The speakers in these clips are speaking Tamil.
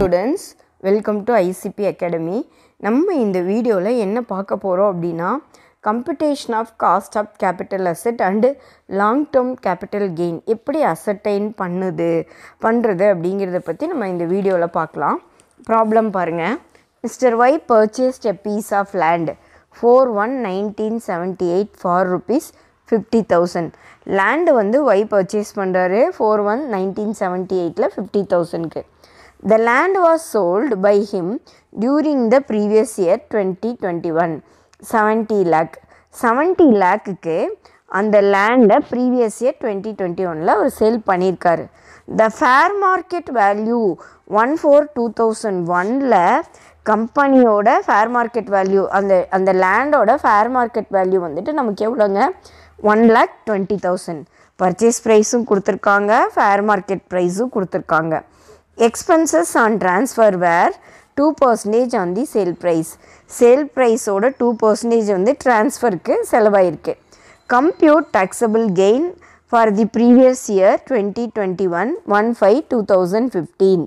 students welcome to ICP academy நம்ம இந்த வீடியோவில் என்ன பார்க்க போகிறோம் அப்படின்னா computation of cost of capital asset and long term capital gain எப்படி அசட்டைன் பண்ணுது பண்ணுறது அப்படிங்கிறத பற்றி நம்ம இந்த வீடியோவில் பார்க்கலாம் ப்ராப்ளம் பாருங்கள் mister Y purchased a piece of land four one nineteen seventy eight for rupees fifty thousand land வந்து ஒய் பர்ச்சேஸ் பண்ணுறாரு ஃபோர் ஒன் நைன்டீன் செவன்ட்டி எயிட்டில் ஃபிஃப்டி தௌசண்ட்க்கு The land was sold by him during the previous year 2021 70 lakh 70 லேக்குக்கு அந்த லேண்டை ப்ரீவியஸ் இயர் டுவெண்ட்டி டுவெண்ட்டி ஒனில் அவர் சேல் பண்ணியிருக்காரு the fair market value one four two thousand ஒனில் கம்பெனியோட ஃபேர் மார்க்கெட் வேல்யூ அந்த அந்த லேண்டோட ஃபேர் மார்க்கெட் வேல்யூ வந்துட்டு நமக்கு எவ்வளோங்க one lakh twenty thousand purchase ப்ரைஸும் கொடுத்துருக்காங்க ஃபேர் மார்க்கெட் ப்ரைஸும் கொடுத்துருக்காங்க expenses on transfer where two percentage on the sale price sale ப்ரைஸோட டூ பர்சன்டேஜ் வந்து ட்ரான்ஸ்ஃபருக்கு செலவாயிருக்கு compute taxable gain for the previous year twenty twenty one one five two thousand fifteen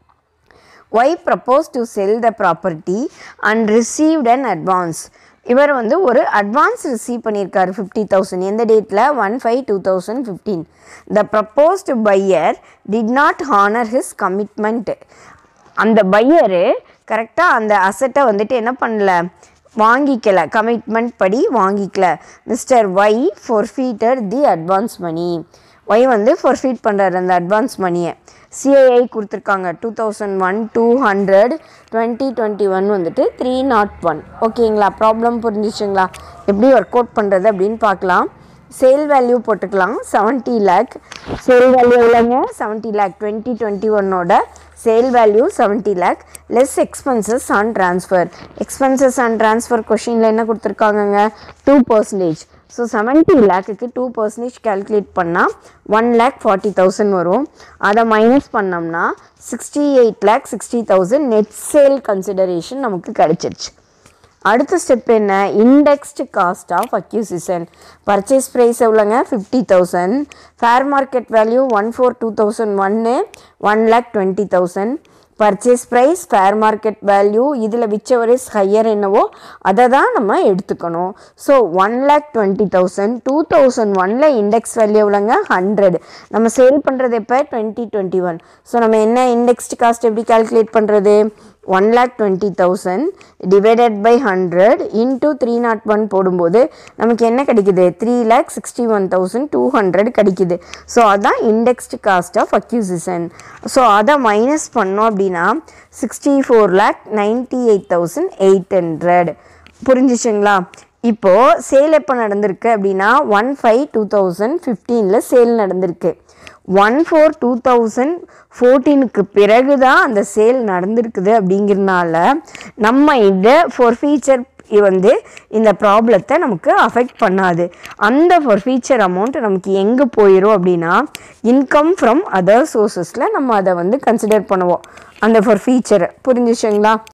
Y propose to sell the property and received an advance இவர் வந்து ஒரு அட்வான்ஸ் ரிசீவ் பண்ணியிருக்காரு ஃபிஃப்டி தௌசண்ட் எந்த டேட்டில் one five two thousand fifteen the proposed buyer did not honour his commitment அந்த பையரு கரெக்டாக அந்த அசட்டை வந்துட்டு என்ன பண்ணல வாங்கிக்கல கமிட்மெண்ட் படி வாங்கிக்கல mister Y forfeiter the advance money Y வந்து ஃபொர்ஃபீட் பண்ணுறாரு அந்த அட்வான்ஸ் மணியை சிஐஐ கொடுத்துருக்காங்க two thousand one two hundred twenty twenty one வந்துட்டு த்ரீ நாட் ஒன் ஓகேங்களா ப்ராப்ளம் புரிஞ்சிச்சுங்களா எப்படி ஒர்க் அவுட் பண்ணுறது அப்படின்னு பார்க்கலாம் சேல் வேல்யூ போட்டுக்கலாம் செவன்ட்டி லேக் சேல் வேல்யூ எவ்வளோங்க செவன்ட்டி லேக் டுவெண்ட்டி டுவெண்ட்டி ஒன்னோட sale value seventy lakh less expenses on transfer expenses on transfer கொஷினில் என்ன கொடுத்துருக்காங்கங்க டூ பர்சன்டேஜ் ஸோ செவன்ட்டி லேக்குக்கு டூ பர்சன்டேஜ் கேல்குலேட் பண்ணால் ஒன் லேக் ஃபார்ட்டி தௌசண்ட் வரும் அதை மைனஸ் பண்ணோம்னா sixty eight lakh sixty thousand net sale consideration நமக்கு கிடச்சிருச்சு அடுத்த ஸ்டெப் என்ன indexed cost of acquisition purchase price எவ்வளோங்க fifty thousand fair market value one four two thousand ஒன்று one lakh twenty thousand purchase price fair market value இதில் விச்சவர் இஸ் ஹையர் என்னவோ அதை தான் நம்ம எடுத்துக்கணும் so one lakh twenty thousand two thousand ஒனில் இண்டெக்ஸ் வேல்யூ எவ்வளோங்க ஹண்ட்ரட் நம்ம சேல் பண்ணுறது எப்போ டுவெண்ட்டி டுவெண்ட்டி ஒன் ஸோ நம்ம என்ன இண்டெக்ஸ்டு காஸ்ட் எப்படி கால்குலேட் பண்ணுறது one lakh twenty thousand divided by hundred into three nought one போடும்போது நமக்கு என்ன கிடைக்குது three lakh sixty one thousand two hundred கிடைக்குது ஸோ அதான் indexed cost of acquisition so அதை மைனஸ் பண்ணோம் அப்படின்னா sixty four lakh ninety eight thousand eight hundred புரிஞ்சிச்சுங்களா இப்போது சேல் எப்போ நடந்திருக்கு அப்படின்னா ஒன் ஃபைவ் டூ தௌசண்ட் ஃபிஃப்டீனில் சேல் நடந்திருக்கு ஒன் ஃபோர் டூ தௌசண்ட் ஃபோர்டீனுக்கு பிறகு தான் அந்த சேல் நடந்திருக்குது அப்படிங்கிறனால நம்ம இதை ஃபார் ஃபீச்சர் வந்து இந்த ப்ராப்ளத்தை நமக்கு அஃபெக்ட் பண்ணாது அந்த ஃபார் ஃபீச்சர் அமௌண்ட் நமக்கு எங்கே போயிடும் அப்படின்னா இன்கம் ஃப்ரம் அதர் சோர்ஸஸில் நம்ம அதை வந்து கன்சிடர் பண்ணுவோம் அந்த ஃபார் ஃபீச்சரை புரிஞ்சுச்சுங்களா